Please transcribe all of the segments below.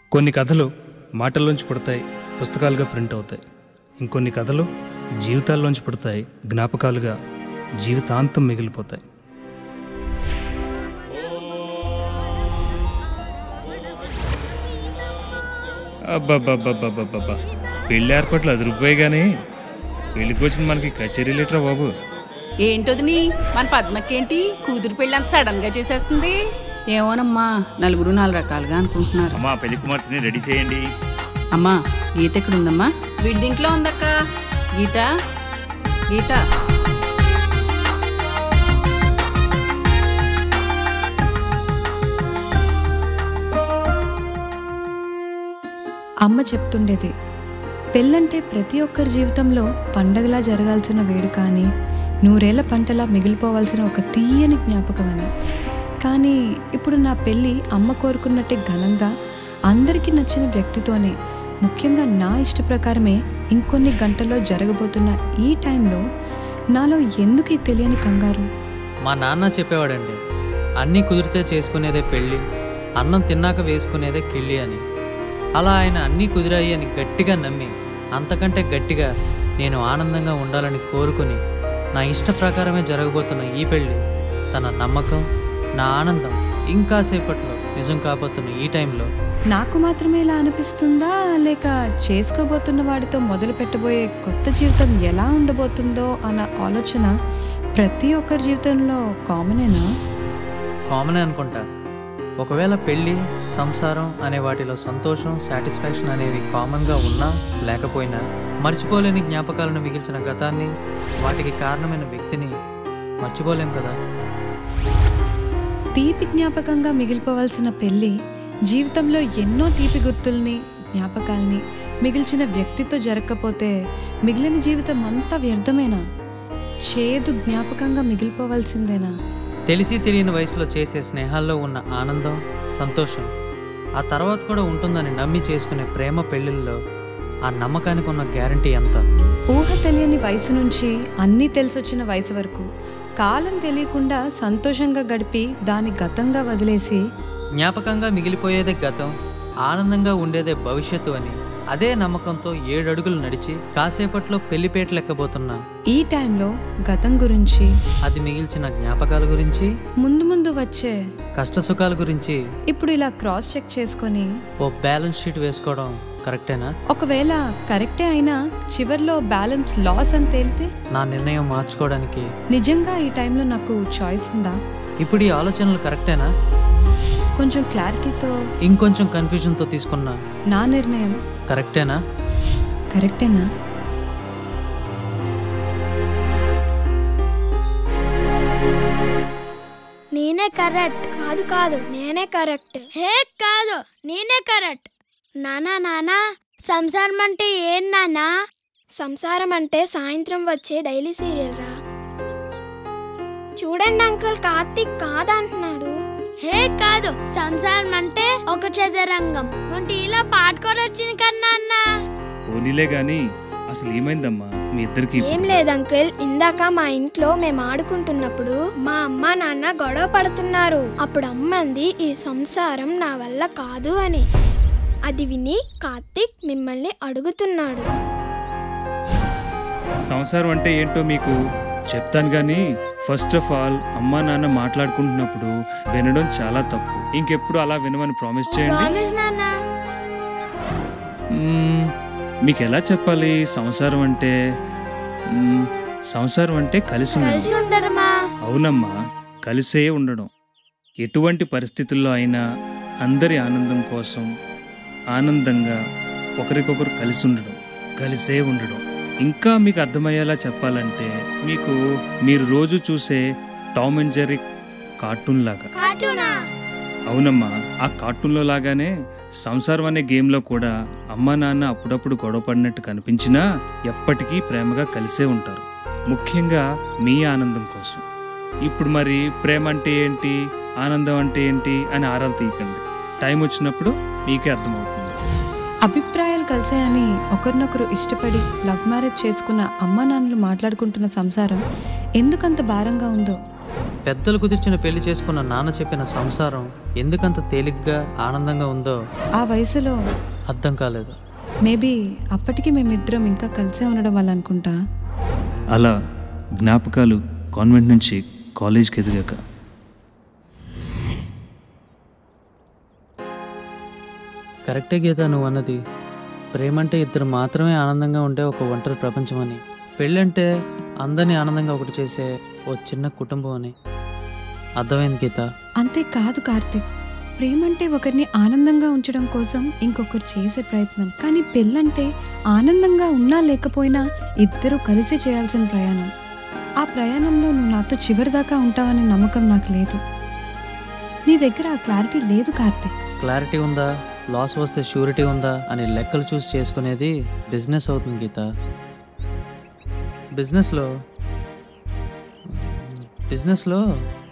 కొన్ని కథలు మాటల్లోంచి పుడతాయి పుస్తకాలుగా ప్రింట్ అవుతాయి ఇంకొన్ని కథలు జీవితాల్లోంచి పుడతాయి జ్ఞాపకాలుగా జీవితాంతం మిగిలిపోతాయి అబ్బబ్బబ్బబ్బబ్బబ్బా పెళ్లి ఏర్పాట్లు అదిరిపోయాయి కానీ పెళ్లికి వచ్చిన మనకి కచేరీ లేటరా బాబు ఏంటొదిని మన పద్మకేంటి కూతురు పెళ్ళి అంత సడన్ గా చేసేస్తుంది ఏమోనమ్మా నలుగురు నాలుగు రకాలుగా అనుకుంటున్నారు అమ్మా పెళ్లి కుమార్తెని రెడీ చేయండి అమ్మా గీత ఎక్కడుందమ్మా వీడి దీంట్లో ఉందక్క గీత గీత అమ్మ చెప్తుండేది పెళ్ళంటే ప్రతి ఒక్కరి జీవితంలో పండగలా జరగాల్సిన వేడుక అని నూరేళ్ల పంటలా మిగిలిపోవాల్సిన ఒక తీయని జ్ఞాపకం అని కానీ ఇప్పుడు నా పెళ్ళి అమ్మ కోరుకున్నట్టే ఘనంగా అందరికీ నచ్చిన వ్యక్తితోనే ముఖ్యంగా నా ఇష్ట ప్రకారమే ఇంకొన్ని గంటల్లో జరగబోతున్న ఈ టైంలో నాలో ఎందుకు ఈ తెలియని కంగారు మా నాన్న చెప్పేవాడండి అన్నీ కుదిరితే చేసుకునేదే పెళ్ళి అన్నం తిన్నాక వేసుకునేదే కిళ్ళి అని అలా ఆయన అన్నీ కుదిరాయి అని గట్టిగా నమ్మి అంతకంటే గట్టిగా నేను ఆనందంగా ఉండాలని కోరుకుని నా ఇష్ట ప్రకారమే జరగబోతున్న ఈ పెళ్ళి తన నమ్మకం నా ఆనందం ఇంకా సేపట్లో నిజం కాబోతున్న ఈ టైంలో నాకు మాత్రమే ఇలా అనిపిస్తుందా లేక చేసుకోబోతున్న వాడితో మొదలు పెట్టబోయే కొత్త జీవితం ఎలా ఉండబోతుందో అన్న ఆలోచన ప్రతి ఒక్కరి జీవితంలో కామనేనా కామనే అనుకుంటా ఒకవేళ పెళ్ళి సంసారం అనే వాటిలో సంతోషం సాటిస్ఫాక్షన్ అనేవి కామన్గా ఉన్నా లేకపోయినా మర్చిపోలేని జ్ఞాపకాలను మిగిల్చిన గతాన్ని వాటికి కారణమైన వ్యక్తిని మర్చిపోలేం కదా తీపి జ్ఞాపకంగా మిగిలిపోవాల్సిన పెళ్ళి జీవితంలో ఎన్నో తీపి గుర్తుల్ని జ్ఞాపకాల్ని మిగిల్చిన వ్యక్తితో జరగకపోతే మిగిలిన జీవితం అంతా వ్యర్థమేనా చేదు జ్ఞాపకంగా మిగిలిపోవాల్సిందేనా తెలిసి తెలియని వయసులో చేసే స్నేహాల్లో ఉన్న ఆనందం సంతోషం ఆ తర్వాత కూడా ఉంటుందని నమ్మి చేసుకునే ప్రేమ పెళ్ళిళ్ళలో ఆ నమ్మకానికి ఉన్న గ్యారంటీ ఎంత ఊహ తెలియని వయసు నుంచి అన్నీ తెలిసొచ్చిన వయసు వరకు కాలం తెలియకుండా సంతోషంగా గడిపి దాని గతంగా వదిలేసి జ్ఞాపకంగా మిగిలిపోయేదే గతం ఆనందంగా ఉండేదే భవిష్యత్తు అని అదే నమ్మకంతో ఏడడుగులు నడిచి కాసేపట్లో పెళ్లిపేట లెక్కబోతున్నా ఈ టైంలో గతం గురించి అది మిగిల్చిన జ్ఞాపకాల గురించి ముందు ముందు వచ్చే కష్టసుఖాల గురించి ఇప్పుడు ఇలా క్రాస్ చెక్ చేసుకొని ఓ బ్యాలెన్స్ షీట్ వేసుకోవడం కరెక్టేనా ఒకవేళ కరెక్టే అయినా చివర్లో బ్యాలెన్స్ లాస్ అని తేలితే నా నిర్ణయం మార్చుకోవడానికి నిజంగా ఈ టైంలో నాకు చాయిస్ ఉందా ఇప్పుడు ఈ ఆలోచనలు కరెక్టేనా కొంచెం క్లారిటీతో ఇంకొంచెం కన్ఫ్యూజన్తో తీసుకున్నా నా నిర్ణయం కరెక్టేనా కరెక్టేనా నేనే కరెక్ట్ కాదు కాదు నేనే కరెక్ట్ హే కాదు నేనే కరెక్ట్ నానా నానా సంసారం అంటే ఏం నానా సంసారం అంటే సాయంత్రం వచ్చే డైలీ సీరియల్ రా చూడండి అంకుల్ కార్తీక్ కాదంటున్నాడు హే కాదు సంసారం అంటే ఒక చదరంగం వంటి ఇలా పాట కూడా వచ్చింది కన్నా అన్నా పోనీలే గాని అసలు ఏమైందమ్మా మీ ఇద్దరికి ఏం లేదు అంకుల్ ఇందాక మా ఇంట్లో మేము ఆడుకుంటున్నప్పుడు మా అమ్మ నాన్న గొడవ పడుతున్నారు అప్పుడు అమ్మంది ఈ సంసారం నా వల్ల కాదు అని అది విని కార్తీక్ మిమ్మల్ని అడుగుతున్నాడు సంసారం అంటే ఏంటో మీకు చెప్తాను కానీ ఫస్ట్ ఆఫ్ ఆల్ అమ్మా నాన్న మాట్లాడుకుంటున్నప్పుడు వినడం చాలా తప్పు ఇంకెప్పుడు అలా వినమని ప్రామిస్ చేయండి ప్రామిస్ నాన్న మ్మ్, మీకు ఎలా చెప్పాలి సంసారం అంటే మ్మ్, సంసారం అంటే కలిసి ఉండడం కలిసి ఉండడమా అవునమ్మా కలిసే ఉండడం ఎటువంటి పరిస్థితుల్లో అయినా అందరి ఆనందం కోసం ఆనందంగా ఒకరికొకరు కలిసి ఉండడం కలిసే ఉండడం ఇంకా మీకు అర్థమయ్యేలా చెప్పాలంటే మీకు మీరు రోజు చూసే టామ్ అండ్ జెర్రీ కార్టూన్ లాగా కార్టూనా అవునమ్మా ఆ కార్టూన్లో లాగానే సంసారం అనే గేమ్లో కూడా అమ్మా నాన్న అప్పుడప్పుడు గొడవ పడినట్టు కనిపించినా ఎప్పటికీ ప్రేమగా కలిసే ఉంటారు ముఖ్యంగా మీ ఆనందం కోసం ఇప్పుడు మరి ప్రేమ అంటే ఏంటి ఆనందం అంటే ఏంటి అని ఆరాలు తీయకండి టైం వచ్చినప్పుడు మీకే అర్థమవుతుంది అభిప్రాయాలు కలిసాయని ఒకరినొకరు ఇష్టపడి లవ్ మ్యారేజ్ చేసుకున్న అమ్మా నాన్నలు మాట్లాడుకుంటున్న సంసారం ఎందుకంత భారంగా ఉందో పెద్దలు కుదిర్చిన పెళ్లి చేసుకున్న నాన్న చెప్పిన సంసారం ఎందుకంత తేలిగ్గా ఆనందంగా ఉందో ఆ వయసులో అర్థం కాలేదు మేబీ అప్పటికి మేమిద్దరం ఇంకా కలిసే ఉండడం వల్ల అనుకుంటా అలా జ్ఞాపకాలు కాన్వెంట్ నుంచి కాలేజ్కి ఎదిగాక కరెక్టే గీత నువ్వు అన్నది ప్రేమంటే ఇద్దరు మాత్రమే ఆనందంగా ఉండే ఒక ఒంటరి ప్రపంచం అని పెళ్ళంటే అందరినీ ఆనందంగా ఒకటి చేసే ఓ చిన్న కుటుంబం అని అర్థమైంది గీత అంతే కాదు కార్తిక్ ప్రేమంటే ఒకరిని ఆనందంగా ఉంచడం కోసం ఇంకొకరు చేసే ప్రయత్నం కానీ పెళ్ళంటే ఆనందంగా ఉన్నా లేకపోయినా ఇద్దరూ కలిసి చేయాల్సిన ప్రయాణం ఆ ప్రయాణంలో నువ్వు నాతో చివరి దాకా ఉంటావనే నమ్మకం నాకు లేదు నీ దగ్గర ఆ క్లారిటీ లేదు కార్తిక్ క్లారిటీ ఉందా లాస్ వస్తే షూరిటీ ఉందా అని లెక్కలు చూసి చేసుకునేది బిజినెస్ అవుతుంది గీత బిజినెస్లో బిజినెస్లో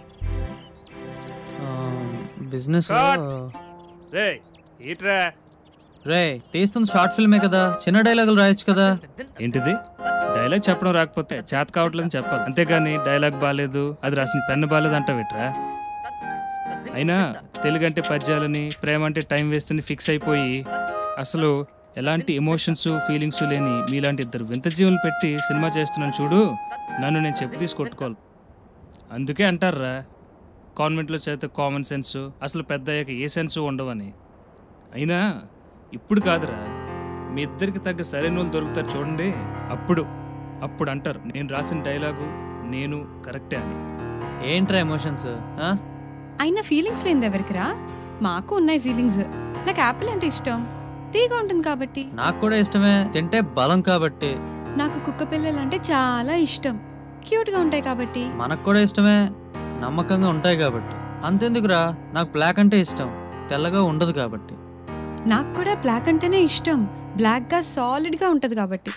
ఆ, బిజినెస్లో రే ఈట్రా రే తీస్తుంది షార్ట్ ఫిల్మే కదా చిన్న డైలాగులు రాయొచ్చు కదా ఏంటిది డైలాగ్ చెప్పడం రాకపోతే చేత కావట్లేదని చెప్పాలి అంతేగాని డైలాగ్ బాగాలేదు అది రాసిన పెన్ను బాగాలేదు అంటావేట్రా అయినా తెలుగు అంటే పద్యాలని ప్రేమ అంటే టైం వేస్ట్ అని ఫిక్స్ అయిపోయి అసలు ఎలాంటి ఎమోషన్స్ ఫీలింగ్స్ లేని మీలాంటి ఇద్దరు వింత జీవులు పెట్టి సినిమా చేస్తున్నాను చూడు నన్ను నేను చెప్పు తీసి కొట్టుకోవాలి అందుకే అంటారా కాన్వెంట్లో చదివితే కామన్ సెన్స్ అసలు పెద్ద అయ్యాక ఏ సెన్స్ ఉండవని అయినా ఇప్పుడు కాదురా మీ ఇద్దరికి తగ్గ సరైన వాళ్ళు దొరుకుతారు చూడండి అప్పుడు అప్పుడు అంటారు నేను రాసిన డైలాగు నేను కరెక్టే అని ఏంట్రా ఎమోషన్స్ అయినా ఫీలింగ్స్ లేనిది ఎవరికిరా మాకు ఉన్నాయి ఫీలింగ్స్ నాకు యాపిల్ అంటే ఇష్టం తీగా ఉంటుంది కాబట్టి నాకు కూడా ఇష్టమే తింటే బలం కాబట్టి నాకు కుక్క పిల్లలు అంటే చాలా ఇష్టం క్యూట్గా ఉంటాయి కాబట్టి మనకు కూడా ఇష్టమే నమ్మకంగా ఉంటాయి కాబట్టి అంతెందుకురా నాకు బ్లాక్ అంటే ఇష్టం తెల్లగా ఉండదు కాబట్టి నాకు కూడా బ్లాక్ అంటేనే ఇష్టం బ్లాక్గా సాలిడ్గా ఉంటుంది కాబట్టి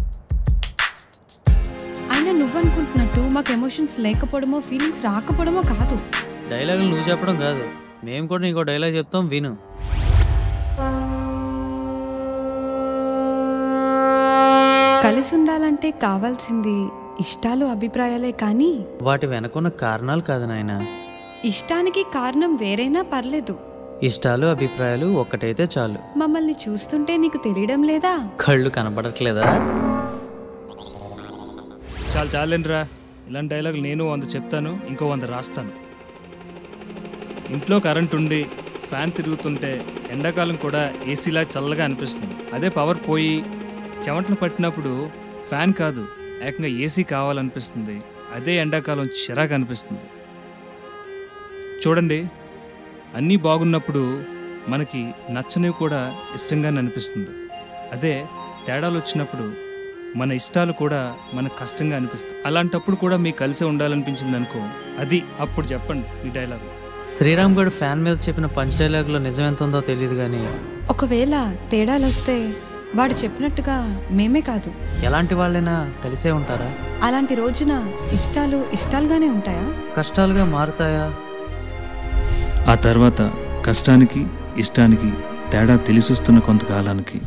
అయినా నువ్వు అనుకుంటున్నట్టు మాకు ఎమోషన్స్ లేకపోవడమో ఫీలింగ్స్ రాకపోవడమో కాదు డైలాగులు నువ్వు చెప్పడం కాదు మేము కూడా నీకు డైలాగ్ చెప్తాం విను కలిసి ఉండాలంటే కావాల్సింది ఇష్టాలు అభిప్రాయాలే కానీ వాటి వెనకున్న కారణాలు కాదు నాయన ఇష్టానికి కారణం వేరైనా పర్లేదు ఇష్టాలు అభిప్రాయాలు ఒక్కటైతే చాలు మమ్మల్ని చూస్తుంటే నీకు తెలియడం లేదా కళ్ళు కనపడట్లేదా చాలు చాలేండిరా ఇలాంటి డైలాగులు నేను వంద చెప్తాను ఇంకో వంద రాస్తాను ఇంట్లో కరెంట్ ఉండి ఫ్యాన్ తిరుగుతుంటే ఎండాకాలం కూడా ఏసీలా చల్లగా అనిపిస్తుంది అదే పవర్ పోయి చెమటలు పట్టినప్పుడు ఫ్యాన్ కాదు ఏకంగా ఏసీ కావాలనిపిస్తుంది అదే ఎండాకాలం చిరాకు అనిపిస్తుంది చూడండి అన్నీ బాగున్నప్పుడు మనకి నచ్చనివి కూడా ఇష్టంగానే అనిపిస్తుంది అదే తేడాలు వచ్చినప్పుడు మన ఇష్టాలు కూడా మనకు కష్టంగా అనిపిస్తాయి అలాంటప్పుడు కూడా మీకు కలిసే ఉండాలనిపించింది అనుకో అది అప్పుడు చెప్పండి మీ డైలాగ్ శ్రీరామ్ గడు ఫ్యాన్ మీద చెప్పిన పంచ్ డైలాగులో నిజం ఎంత ఉందో తెలియదు కానీ ఒకవేళ తేడాలు వస్తే వాడు చెప్పినట్టుగా మేమే కాదు ఎలాంటి వాళ్ళైనా కలిసే ఉంటారా అలాంటి రోజున ఇష్టాలు ఇష్టాలుగానే ఉంటాయా కష్టాలుగా మారుతాయా ఆ తర్వాత కష్టానికి ఇష్టానికి తేడా తెలిసొస్తున్న కొంతకాలానికి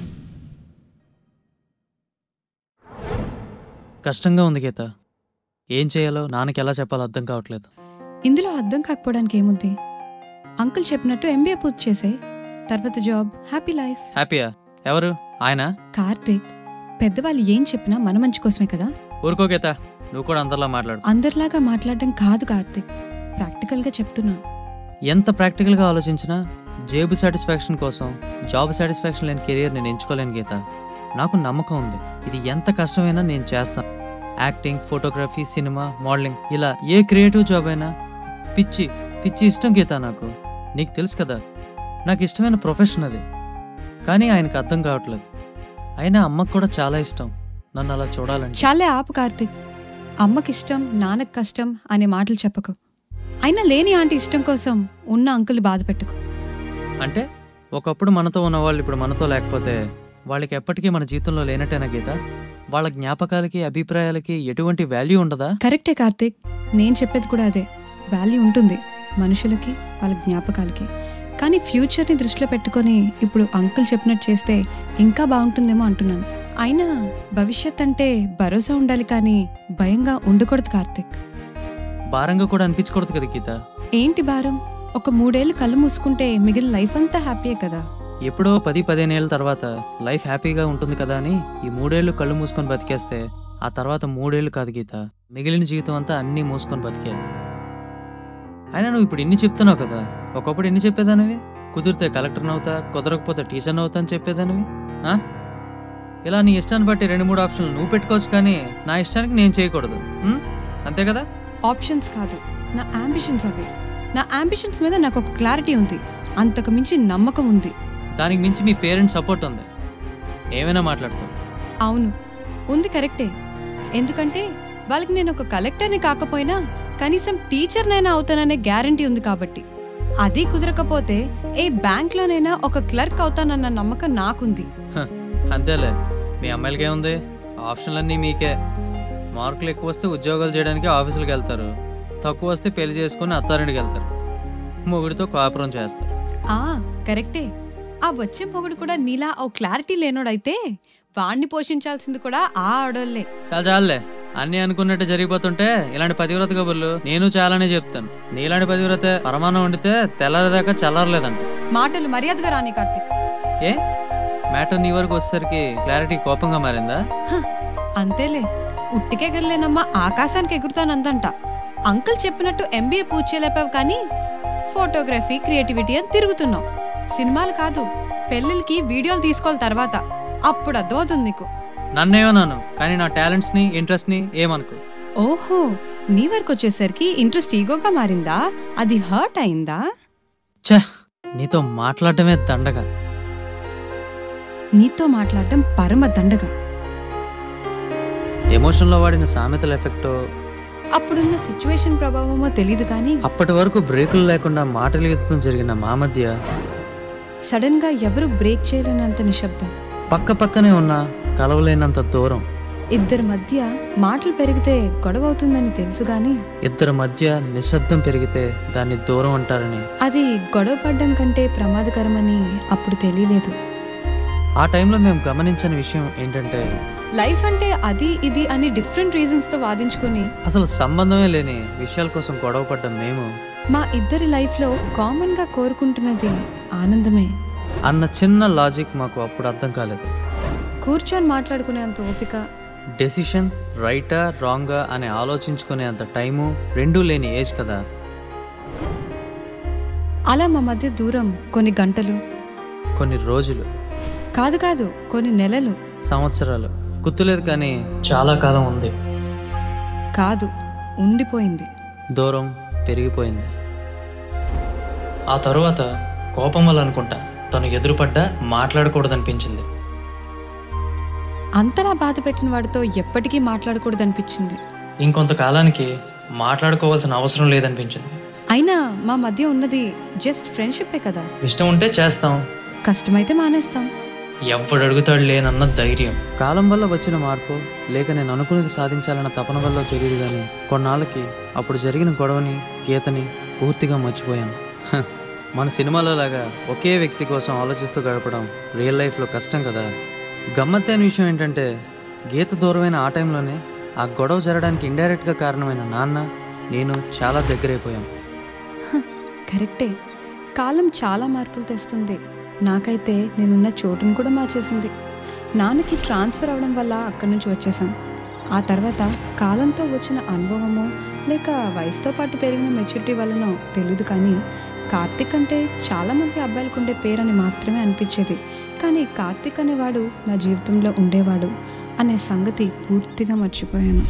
కష్టంగా ఉంది గీత ఏం చేయాలో నాన్నకి ఎలా చెప్పాలో అర్థం కావట్లేదు ఇందులో అర్థం కాకపోవడానికి ఏముంది అంకుల్ చెప్పినట్టు ఎంబీఏ పూర్తి చేసే తర్వాత జాబ్ హ్యాపీ లైఫ్ హ్యాపీయా ఎవరు ఆయన కార్తీక్ పెద్దవాళ్ళు ఏం చెప్పినా మన మంచి కోసమే కదా ఊరుకో గీత నువ్వు కూడా అందరిలా మాట్లాడు అందరిలాగా మాట్లాడడం కాదు కార్తీక్ ప్రాక్టికల్గా చెప్తున్నా ఎంత ప్రాక్టికల్గా ఆలోచించినా జేబు సాటిస్ఫాక్షన్ కోసం జాబ్ సాటిస్ఫాక్షన్ లేని కెరియర్ నేను ఎంచుకోలేను గీత నాకు నమ్మకం ఉంది ఇది ఎంత కష్టమైనా నేను చేస్తాను యాక్టింగ్ ఫోటోగ్రఫీ సినిమా మోడలింగ్ ఇలా ఏ క్రియేటివ్ జాబ్ అయినా పిచ్చి పిచ్చి ఇష్టం గీత నాకు నీకు తెలుసు కదా నాకు ఇష్టమైన ప్రొఫెషన్ అది కానీ ఆయనకు అర్థం కావట్లేదు అయినా అమ్మకు కూడా చాలా ఇష్టం నన్ను అలా చూడాలంటే చాలే ఆపు కార్తీక్ అమ్మకిష్టం నాన్నకి కష్టం అనే మాటలు చెప్పకు అయినా లేని ఆంటీ ఇష్టం కోసం ఉన్న అంకుల్ బాధ పెట్టుకు అంటే ఒకప్పుడు మనతో ఉన్నవాళ్ళు ఇప్పుడు మనతో లేకపోతే వాళ్ళకి ఎప్పటికీ మన జీవితంలో లేనట్టేనా గీత వాళ్ళ జ్ఞాపకాలకి అభిప్రాయాలకి ఎటువంటి వాల్యూ ఉండదా కరెక్టే కార్తీక్ నేను చెప్పేది కూడా అదే వాల్యూ ఉంటుంది మనుషులకి వాళ్ళ జ్ఞాపకాలకి కానీ ఫ్యూచర్ని దృష్టిలో పెట్టుకొని ఇప్పుడు అంకుల్ చెప్పినట్టు చేస్తే ఇంకా బాగుంటుందేమో అంటున్నాను అయినా భవిష్యత్ అంటే భరోసా ఉండాలి కానీ భయంగా ఉండకూడదు కార్తీక్ భారంగా కూడా అనిపించకూడదు కదా గీత ఏంటి భారం ఒక మూడేళ్ళు కళ్ళు మూసుకుంటే మిగిలిన లైఫ్ అంతా హ్యాపీయే కదా ఎప్పుడో పది పదిహేను ఏళ్ళ తర్వాత లైఫ్ హ్యాపీగా ఉంటుంది కదా అని ఈ మూడేళ్ళు కళ్ళు మూసుకొని బతికేస్తే ఆ తర్వాత మూడేళ్ళు కాదు గీత మిగిలిన జీవితం అంతా అన్నీ మూసుకొని బతికేది అయినా నువ్వు ఇప్పుడు ఇన్ని చెప్తున్నావు కదా ఒకప్పుడు ఎన్ని చెప్పేదానివి కుదిరితే కలెక్టర్ని అవుతా కుదరకపోతే టీచర్ని అవుతా అని చెప్పేదానివి ఆ? ఇలా నీ ఇష్టాన్ని బట్టి రెండు మూడు ఆప్షన్లు నువ్వు పెట్టుకోవచ్చు కానీ నా ఇష్టానికి నేను చేయకూడదు ఉం? అంతే కదా ఆప్షన్స్ కాదు నా అంబిషన్స్ అవి నా అంబిషన్స్ మీద నాకు ఒక క్లారిటీ ఉంది అంతకు మించి నమ్మకం ఉంది దానికి మించి మీ పేరెంట్స్ సపోర్ట్ ఉంది ఏమైనా మాట్లాడతావు అవును ఉంది కరెక్టే ఎందుకంటే వాళ్ళకి నేను ఒక కలెక్టర్ని కాకపోయినా కనీసం టీచర్నైనా అవుతాననే గ్యారంటీ ఉంది కాబట్టి అది కుదరకపోతే ఏ బ్యాంక్లోనైనా ఒక క్లర్క్ అవుతానన్న నమ్మకం నాకుంది హ, అంతేలే మీ అమ్మాయిలకి ఏముంది ఆప్షన్లన్నీ మీకే మార్కులు ఎక్కువ వస్తే ఉద్యోగాలు చేయడానికి ఆఫీసులకు వెళ్తారు తక్కువ వస్తే పెళ్లి చేసుకొని అత్తారింటికి వెళ్తారు మొగుడితో కాపురం చేస్తారు ఆ కరెక్టే ఆ వచ్చే మొగుడు కూడా నీలా ఓ క్లారిటీ లేనోడైతే వాణ్ణి పోషించాల్సింది కూడా ఆ ఆడోళ్ళే చాలా చాలులే అన్నీ అనుకున్నట్టు జరిగిపోతుంటే ఇలాంటి పతివ్రత కబుర్లు నేను చాలానే చెప్తాను నీలాంటి పతివ్రత పరమాణం వండితే తెల్లారేదాకా చల్లారలేదంట మాటలు మర్యాదగా రాని కార్తిక్ ఏ మ్యాటర్ నీ వరకు వచ్చేసరికి క్లారిటీ కోపంగా మారిందా అంతేలే ఉట్టికే గెలలేనమ్మా ఆకాశానికి ఎగురుతానందంట అంకుల్ చెప్పినట్టు ఎంబీఏ పూర్తి చేయలేపావు కానీ ఫోటోగ్రఫీ క్రియేటివిటీ అని తిరుగుతున్నావు సినిమాలు కాదు పెళ్ళిళ్ళకి వీడియోలు తీసుకోవాలి తర్వాత అప్పుడు అర్థమవుతుంది నీకు నన్నేమన్నాను కానీ నా టాలెంట్స్ని ఇంట్రెస్ట్ని ఏమనుకో ఓహో నీ వరకు వచ్చేసరికి ఇంట్రెస్ట్ ఈగోగా మారిందా అది హర్ట్ అయిందా ఛ నీతో మాట్లాడటమే దండగా నీతో మాట్లాడటం పరమ దండగా ఎమోషన్లో వాడిన సామెతల ఎఫెక్టో అప్పుడున్న సిచ్యువేషన్ ప్రభావమో తెలియదు కానీ అప్పటి వరకు బ్రేకులు లేకుండా మాటల యుద్ధం జరిగిన మా మధ్య సడన్ గా ఎవరు బ్రేక్ చేయలేనంత నిశ్శబ్దం పక్క పక్కనే ఉన్న కలవలేనంత దూరం ఇద్దరి మధ్య మాటలు పెరిగితే గొడవ అవుతుందని తెలుసు గాని ఇద్దరి మధ్య నిశ్శబ్దం పెరిగితే దాన్ని దూరం అంటారని అది గొడవ పడ్డం కంటే ప్రమాదకరమని అప్పుడు తెలియలేదు ఆ టైంలో మేము గమనించిన విషయం ఏంటంటే లైఫ్ అంటే అది ఇది అని డిఫరెంట్ రీజన్స్ తో వాదించుకుని అసలు సంబంధమే లేని విషయాల కోసం గొడవ పడ్డం మేము మా ఇద్దరి లైఫ్ లో కామన్ గా కోరుకుంటున్నది ఆనందమే అన్న చిన్న లాజిక్ మాకు అప్పుడు అర్థం కాలేదు కూర్చొని మాట్లాడుకునేంత ఓపిక డెసిషన్ రైటా రాంగా అని ఆలోచించుకునే అంత టైము రెండూ లేని ఏజ్ కదా అలా మా మధ్య దూరం కొన్ని గంటలు కొన్ని రోజులు కాదు కాదు కొన్ని నెలలు సంవత్సరాలు గుర్తులేదు కానీ చాలా కాలం ఉంది కాదు ఉండిపోయింది దూరం పెరిగిపోయింది ఆ తరువాత కోపం వల్ల అనుకుంటా తను ఎదురుపడ్డా మాట్లాడకూడదనిపించింది అంతలా బాధ పెట్టిన వాడితో ఎప్పటికీ మాట్లాడకూడదనిపించింది ఇంకొంతకాలానికి మాట్లాడుకోవాల్సిన అవసరం లేదనిపించింది అయినా మా మధ్య ఉన్నది జస్ట్ ఫ్రెండ్షిప్పే కదా ఇష్టం ఉంటే చేస్తాం కష్టమైతే మానేస్తాం ఎవడు అడుగుతాడు లేనన్న ధైర్యం కాలం వల్ల వచ్చిన మార్పు లేక నేను అనుకున్నది సాధించాలన్న తపన వల్ల తెలియదు కానీ కొన్నాళ్ళకి అప్పుడు జరిగిన గొడవని గీతని పూర్తిగా మర్చిపోయాను హ, మన సినిమాలో లాగా ఒకే వ్యక్తి కోసం ఆలోచిస్తూ గడపడం రియల్ లైఫ్లో కష్టం కదా గమ్మత్తైన విషయం ఏంటంటే గీత దూరమైన ఆ టైంలోనే ఆ గొడవ జరగడానికి ఇండైరెక్ట్గా కారణమైన నాన్న నేను చాలా దగ్గరైపోయాం కరెక్టే కాలం చాలా మార్పులు తెస్తుంది నాకైతే నేనున్న చోటును కూడా మార్చేసింది నాన్నకి ట్రాన్స్ఫర్ అవడం వల్ల అక్కడి నుంచి వచ్చేసాం ఆ తర్వాత కాలంతో వచ్చిన అనుభవమో లేక వయసుతో పాటు పెరిగిన మెచ్యూరిటీ వల్లనో తెలియదు కానీ కార్తిక్ అంటే చాలామంది అబ్బాయిలకు ఉండే పేరని మాత్రమే అనిపించేది కానీ కార్తిక్ అనేవాడు నా జీవితంలో ఉండేవాడు అనే సంగతి పూర్తిగా మర్చిపోయాను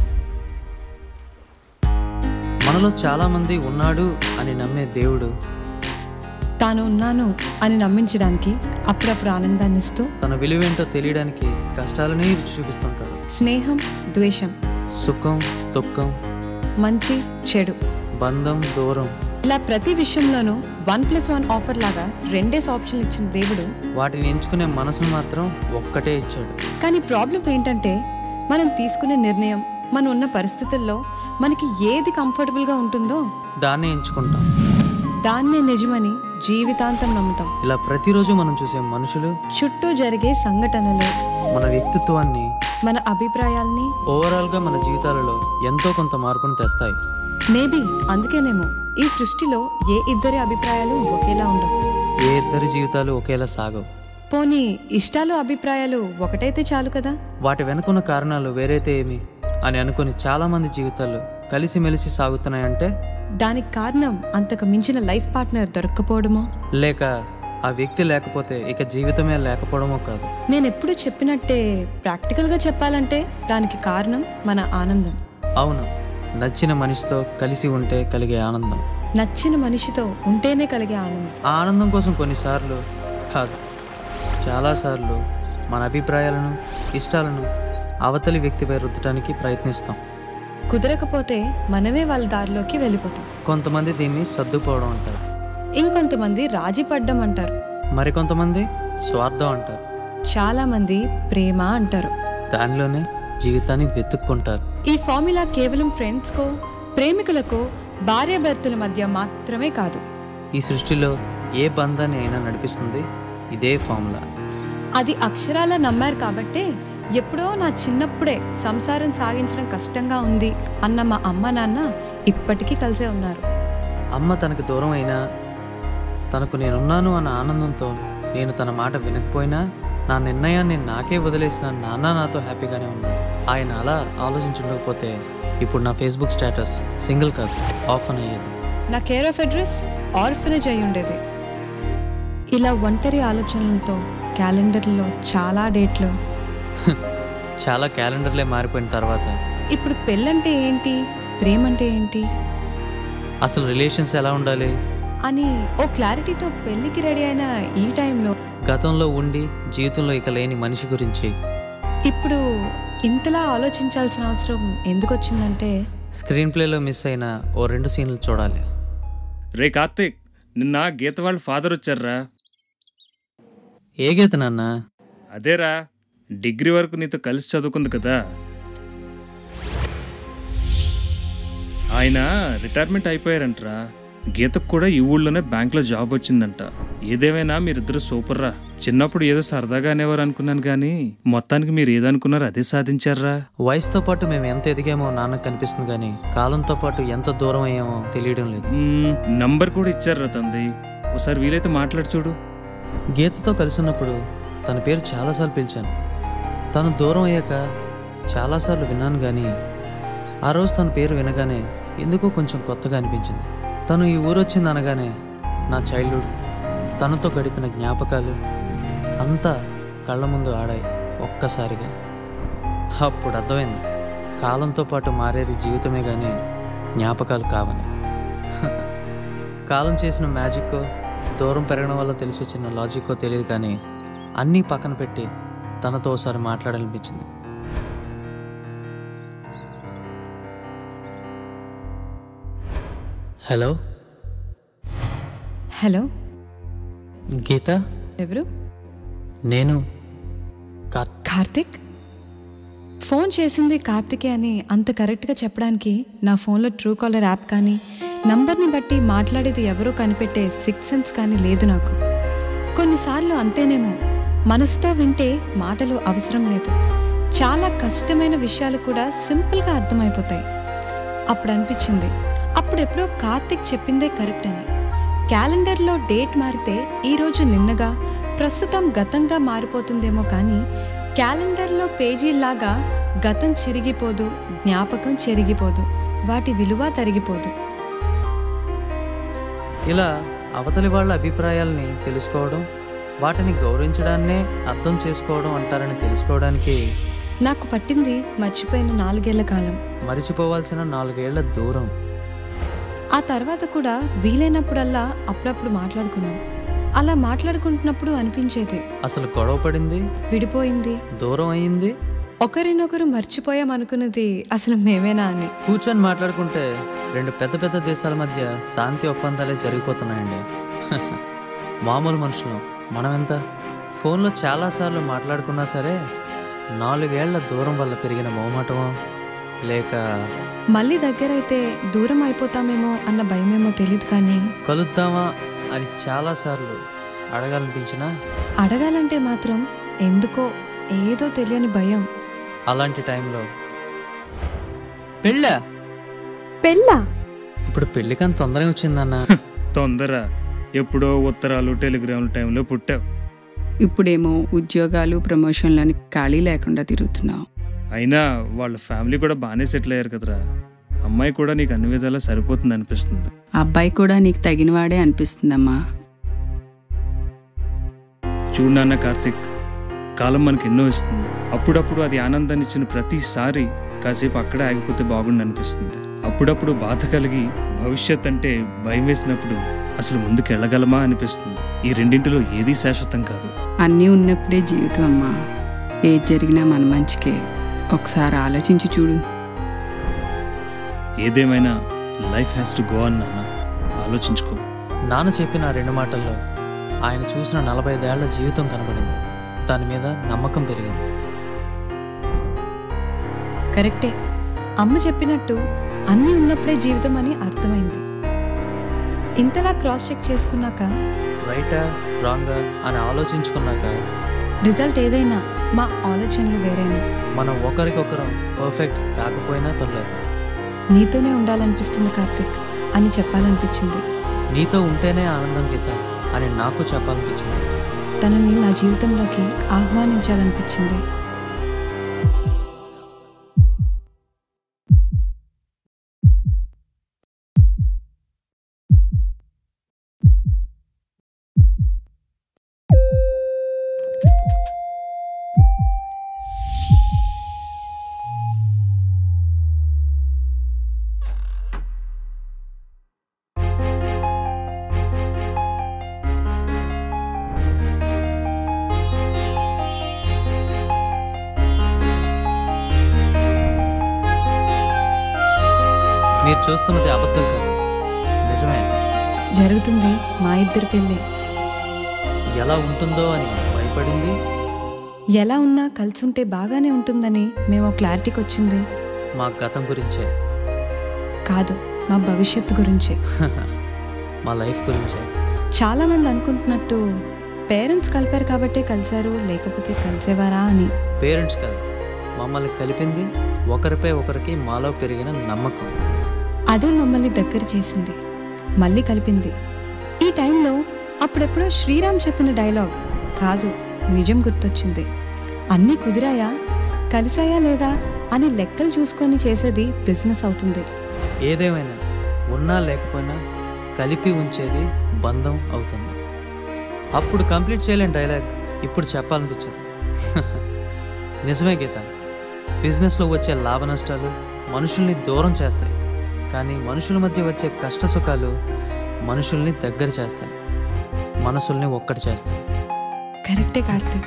మనలో చాలామంది ఉన్నాడు అని నమ్మే దేవుడు తాను ఉన్నాను అని నమ్మించడానికి అప్పుడప్పుడు ఆనందాన్ని ఇస్తూ తన విలువేంటో తెలియడానికి కష్టాలనే రుచి చూపిస్తుంటాడు స్నేహం ద్వేషం సుఖం దుఃఖం మంచి చెడు బంధం దూరం ఇలా ప్రతి విషయంలోనూ వన్ ప్లస్ వన్ ఆఫర్ లాగా రెండేసి ఆప్షన్లు ఇచ్చిన దేవుడు వాటిని ఎంచుకునే మనసును మాత్రం ఒక్కటే ఇచ్చాడు కానీ ప్రాబ్లం ఏంటంటే మనం తీసుకునే నిర్ణయం మనం ఉన్న పరిస్థితుల్లో మనకి ఏది కంఫర్టబుల్గా ఉంటుందో దాన్నే ఎంచుకుంటాం దాన్నే నిజమని జీవితాంతం నమ్ముతాం ఇలా ప్రతిరోజు మనం చూసే మనుషులు చుట్టూ జరిగే సంఘటనలు మన వ్యక్తిత్వాన్ని మన అభిప్రాయాల్ని ఓవరాల్గా మన జీవితాలలో ఎంతో కొంత మార్పును తెస్తాయి మేబీ అందుకేనేమో ఈ సృష్టిలో ఏ ఇద్దరి అభిప్రాయాలు ఒకేలా ఉండవు ఏ ఇద్దరి జీవితాలు ఒకేలా సాగవు పోనీ ఇష్టాలు అభిప్రాయాలు ఒకటైతే చాలు కదా వాటి వెనుకున్న కారణాలు వేరైతే ఏమి అని అనుకుని చాలామంది జీవితాలు కలిసిమెలిసి సాగుతున్నాయంటే దానికి కారణం అంతకు మించిన లైఫ్ పార్ట్నర్ దొరక్కపోవడమో లేక ఆ వ్యక్తి లేకపోతే ఇక జీవితమే లేకపోవడమో కాదు నేను ఎప్పుడు చెప్పినట్టే ప్రాక్టికల్గా చెప్పాలంటే దానికి కారణం మన ఆనందం అవును నచ్చిన మనిషితో కలిసి ఉంటే కలిగే ఆనందం నచ్చిన మనిషితో ఉంటేనే కలిగే ఆనందం ఆ ఆనందం కోసం కొన్నిసార్లు కాదు చాలాసార్లు మన అభిప్రాయాలను ఇష్టాలను అవతలి వ్యక్తిపై రుద్దటానికి ప్రయత్నిస్తాం కుదరకపోతే మనమే వాళ్ళ దారిలోకి వెళ్ళిపోతాం కొంతమంది దీన్ని సర్దుపోవడం అంటారు ఇంకొంతమంది రాజీ పడ్డం అంటారు మరికొంతమంది స్వార్థం అంటారు చాలామంది ప్రేమ అంటారు దానిలోనే జీవితాన్ని వెతుక్కుంటారు ఈ ఫార్ములా కేవలం ఫ్రెండ్స్కో ప్రేమికులకో భార్యాభర్తల మధ్య మాత్రమే కాదు ఈ సృష్టిలో ఏ బంధాన్ని అయినా నడిపిస్తుంది ఇదే ఫార్ములా అది అక్షరాల నమ్మారు కాబట్టే ఎప్పుడో నా చిన్నప్పుడే సంసారం సాగించడం కష్టంగా ఉంది అన్న మా అమ్మ నాన్న ఇప్పటికీ కలిసే ఉన్నారు అమ్మ తనకు దూరం అయినా తనకు నేనున్నాను అన్న ఆనందంతో నేను తన మాట వినకపోయినా నా నిర్ణయాన్ని నాకే వదిలేసిన నాన్న నాతో హ్యాపీగానే ఉన్నాడు ఆయన అలా ఆలోచించుండకపోతే ఇప్పుడు నా ఫేస్బుక్ స్టేటస్ సింగిల్ కాదు ఆఫ్ అని అయ్యేది నా కేర్ ఆఫ్ అడ్రస్ ఆర్ఫనేజ్ అయి ఉండేది ఇలా ఒంటరి ఆలోచనలతో క్యాలెండర్లో చాలా డేట్లు చాలా క్యాలెండర్లే మారిపోయిన తర్వాత ఇప్పుడు పెళ్ళంటే ఏంటి ప్రేమంటే ఏంటి అసలు రిలేషన్స్ ఎలా ఉండాలి అని ఓ క్లారిటీతో పెళ్ళికి రెడీ అయిన ఈ టైంలో గతంలో ఉండి జీవితంలో ఇక లేని మనిషి గురించి ఇప్పుడు ఇంతలా ఆలోచించాల్సిన అవసరం ఎందుకు వచ్చిందంటే స్క్రీన్ ప్లేలో మిస్ అయిన ఓ రెండు సీన్లు చూడాలి రే కార్తీక్ నిన్న గీత వాళ్ళ ఫాదర్ వచ్చారా ఏ గీత నాన్న అదేరా డిగ్రీ వరకు నీతో కలిసి చదువుకుంది కదా ఆయన రిటైర్మెంట్ అయిపోయారంటరా గీతకు కూడా ఈ ఊళ్ళోనే బ్యాంక్లో జాబ్ వచ్చిందంట ఏదేమైనా మీరిద్దరు సూపర్ రా చిన్నప్పుడు ఏదో సరదాగా అనేవారు అనుకున్నాను కానీ మొత్తానికి మీరు ఏదనుకున్నారో అదే సాధించారా వయసుతో పాటు మేము ఎంత ఎదిగామో నాన్నకు కనిపిస్తుంది కానీ కాలంతో పాటు ఎంత దూరం అయ్యామో తెలియడం లేదు మ్మ్, నంబర్ కూడా ఇచ్చారా తంది ఒకసారి వీలైతే మాట్లాడి చూడు గీతతో కలిసి ఉన్నప్పుడు తన పేరు చాలాసార్లు పిలిచాను తను దూరం అయ్యాక చాలాసార్లు విన్నాను కానీ ఆ రోజు తన పేరు వినగానే ఎందుకో కొంచెం కొత్తగా అనిపించింది తను ఈ ఊరు వచ్చింది అనగానే నా చైల్డ్హుడ్ తనతో గడిపిన జ్ఞాపకాలు అంతా కళ్ళ ముందు ఆడాయి ఒక్కసారిగా అప్పుడు అర్థమైంది కాలంతో పాటు మారేది జీవితమే కానీ జ్ఞాపకాలు కావని కాలం చేసిన మ్యాజిక్కో దూరం పెరగడం వల్ల తెలిసి వచ్చిన లాజిక్కో తెలియదు కానీ అన్నీ పక్కన పెట్టి తనతో ఒకసారి మాట్లాడాలనిపించింది హలో హలో గీత ఎవరు నేను కార్ కార్తిక్ ఫోన్ చేసింది కార్తికే అని అంత కరెక్ట్గా చెప్పడానికి నా ఫోన్లో ట్రూ కాలర్ యాప్ కానీ నంబర్ని బట్టి మాట్లాడేది ఎవరో కనిపెట్టే సిక్స్ సెన్స్ కానీ లేదు నాకు కొన్నిసార్లు అంతేనేమో మనసుతో వింటే మాటలు అవసరం లేదు చాలా కష్టమైన విషయాలు కూడా సింపుల్గా అర్థమైపోతాయి అప్పుడు అనిపించింది అప్పుడెప్పుడో కార్తిక్ చెప్పిందే కరెక్ట్ అని క్యాలెండర్లో డేట్ మారితే ఈరోజు నిన్నగా ప్రస్తుతం గతంగా మారిపోతుందేమో కానీ క్యాలెండర్లో పేజీలాగా గతం చిరిగిపోదు జ్ఞాపకం చెరిగిపోదు వాటి విలువ తరిగిపోదు ఇలా అవతలి వాళ్ళ అభిప్రాయాల్ని తెలుసుకోవడం వాటిని గౌరవించడాన్నే అర్థం చేసుకోవడం అంటారని తెలుసుకోవడానికి నాకు పట్టింది మర్చిపోయిన నాలుగేళ్ల కాలం మరిచిపోవాల్సిన నాలుగేళ్ల దూరం ఆ తర్వాత కూడా వీలైనప్పుడల్లా అప్పుడప్పుడు మాట్లాడుకున్నాం అలా మాట్లాడుకుంటున్నప్పుడు అనిపించేది అసలు గొడవ పడింది విడిపోయింది దూరం అయింది ఒకరినొకరు మర్చిపోయాం అనుకున్నది అసలు మేమేనా అని కూర్చొని మాట్లాడుకుంటే రెండు పెద్ద పెద్ద దేశాల మధ్య శాంతి ఒప్పందాలే జరిగిపోతున్నాయండి మామూలు మనుషులు మనమెంత ఫోన్లో చాలాసార్లు మాట్లాడుకున్నా సరే నాలుగేళ్ల దూరం వల్ల పెరిగిన మోమాటమో లేక మళ్ళీ దగ్గరైతే దూరం అయిపోతామేమో అన్న భయమేమో తెలియదు కానీ కలుద్దామా అని చాలాసార్లు అడగాలనిపించినా అడగాలంటే మాత్రం ఎందుకో ఏదో తెలియని భయం అలాంటి టైంలో పెళ్ళా పెళ్ళా ఇప్పుడు పెళ్ళికని తొందరగా వచ్చిందన్న తొందర ఎప్పుడో ఉత్తరాలు టెలిగ్రాముల టైంలో పుట్టావు ఇప్పుడేమో ఉద్యోగాలు ప్రమోషన్లని ఖాళీ లేకుండా తిరుగుతున్నావు అయినా వాళ్ళ ఫ్యామిలీ కూడా బాగానే సెటిల్ అయ్యారు కదరా అమ్మాయి కూడా నీకు అన్ని విధాలా సరిపోతుంది అనిపిస్తుంది ఆ అబ్బాయి కూడా నీకు తగినవాడే అనిపిస్తుందమ్మా చూడు నాన్న కార్తిక్ కాలం మనకి ఎన్నో ఇస్తుంది అప్పుడప్పుడు అది ఆనందాన్ని ఇచ్చిన ప్రతిసారి కాసేపు అక్కడే ఆగిపోతే బాగుండు అనిపిస్తుంది అప్పుడప్పుడు బాధ కలిగి భవిష్యత్ అంటే భయం వేసినప్పుడు అసలు ముందుకు వెళ్ళగలమా అనిపిస్తుంది ఈ రెండింటిలో ఏదీ శాశ్వతం కాదు అన్నీ ఉన్నప్పుడే జీవితం అమ్మా ఏది జరిగినా మన మంచికే ఒకసారి ఆలోచించి చూడు ఏదేమైనా లైఫ్ హ్యాస్ టు గో అన్న ఆలోచించుకో నాన్న చెప్పిన ఆ రెండు మాటల్లో ఆయన చూసిన నలభై ఐదేళ్ల జీవితం కనబడింది దాని మీద నమ్మకం పెరిగింది కరెక్టే అమ్మ చెప్పినట్టు అన్నీ ఉన్నప్పుడే జీవితం అని అర్థమైంది ఇంతలా క్రాస్ చెక్ చేసుకున్నాక రైటా రాంగా అని ఆలోచించుకున్నాక రిజల్ట్ ఏదైనా మా ఆలోచనలు వేరైనా మనం ఒకరికొకరం పర్ఫెక్ట్ కాకపోయినా పర్లేదు నీతోనే ఉండాలనిపిస్తుంది కార్తిక్ అని చెప్పాలనిపించింది నీతో ఉంటేనే ఆనందం గీత అని నాకు చెప్పాలనిపించింది తనని నా జీవితంలోకి ఆహ్వానించాలనిపించింది మీరు చూస్తున్నది అబద్ధం కాదు నిజమే జరుగుతుంది మా ఇద్దరి పెళ్ళి ఎలా ఉంటుందో అని భయపడింది ఎలా ఉన్నా కలిసి ఉంటే బాగానే ఉంటుందని మేము క్లారిటీకి వచ్చింది మా గతం గురించే కాదు మా భవిష్యత్తు గురించే మా లైఫ్ గురించే చాలామంది అనుకుంటున్నట్టు పేరెంట్స్ కలిపారు కాబట్టే కలిశారు లేకపోతే కలిసేవారా అని పేరెంట్స్ కాదు మమ్మల్ని కలిపింది ఒకరిపై ఒకరికి మాలో పెరిగిన నమ్మకం అదే మమ్మల్ని దగ్గర చేసింది మళ్ళీ కలిపింది ఈ టైంలో అప్పుడెప్పుడో శ్రీరామ్ చెప్పిన డైలాగ్ కాదు నిజం గుర్తొచ్చింది అన్నీ కుదిరాయా కలిసాయా లేదా అని లెక్కలు చూసుకొని చేసేది బిజినెస్ అవుతుంది ఏదేమైనా ఉన్నా లేకపోయినా కలిపి ఉంచేది బంధం అవుతుంది అప్పుడు కంప్లీట్ చేయలేని డైలాగ్ ఇప్పుడు చెప్పాలనిపించింది నిజమే గీత బిజినెస్లో వచ్చే లాభ నష్టాలు మనుషుల్ని దూరం చేస్తాయి కానీ మనుషుల మధ్య వచ్చే కష్ట సుఖాలు మనుషుల్ని దగ్గర చేస్తాయి మనసుల్ని ఒక్కటి చేస్తాయి కరెక్టే కార్తీక్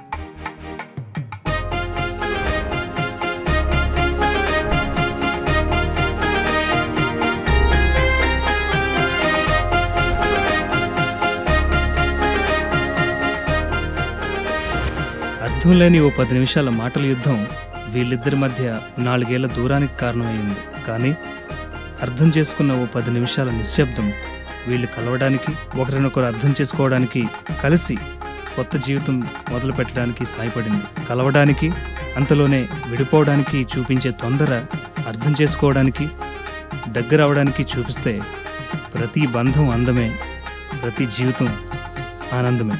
అర్థం లేని ఓ పది నిమిషాల మాటల యుద్ధం వీళ్ళిద్దరి మధ్య నాలుగేళ్ల దూరానికి కారణమైంది కానీ అర్థం చేసుకున్న ఓ పది నిమిషాల నిశ్శబ్దం వీళ్ళు కలవడానికి ఒకరినొకరు అర్థం చేసుకోవడానికి కలిసి కొత్త జీవితం మొదలు పెట్టడానికి సాయపడింది కలవడానికి అంతలోనే విడిపోవడానికి చూపించే తొందర అర్థం చేసుకోవడానికి దగ్గర అవడానికి చూపిస్తే ప్రతి బంధం అందమే ప్రతి జీవితం ఆనందమే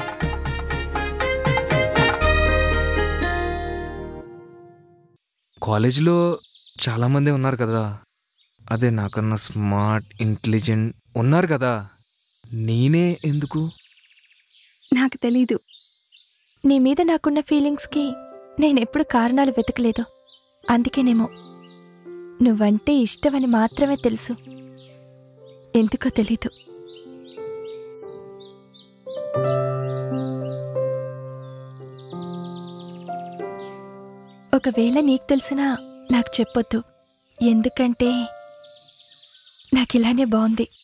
కాలేజీలో చాలామంది ఉన్నారు కదా అదే నాకన్నా స్మార్ట్ ఇంటెలిజెంట్ ఉన్నారు కదా నేనే ఎందుకు నాకు తెలీదు నీ మీద నాకున్న ఫీలింగ్స్కి నేనెప్పుడు కారణాలు వెతకలేదు అందుకేనేమో నువ్వంటే ఇష్టమని మాత్రమే తెలుసు ఎందుకో తెలీదు ఒకవేళ నీకు తెలిసినా నాకు చెప్పొద్దు ఎందుకంటే నాకు ఇలానే బాగుంది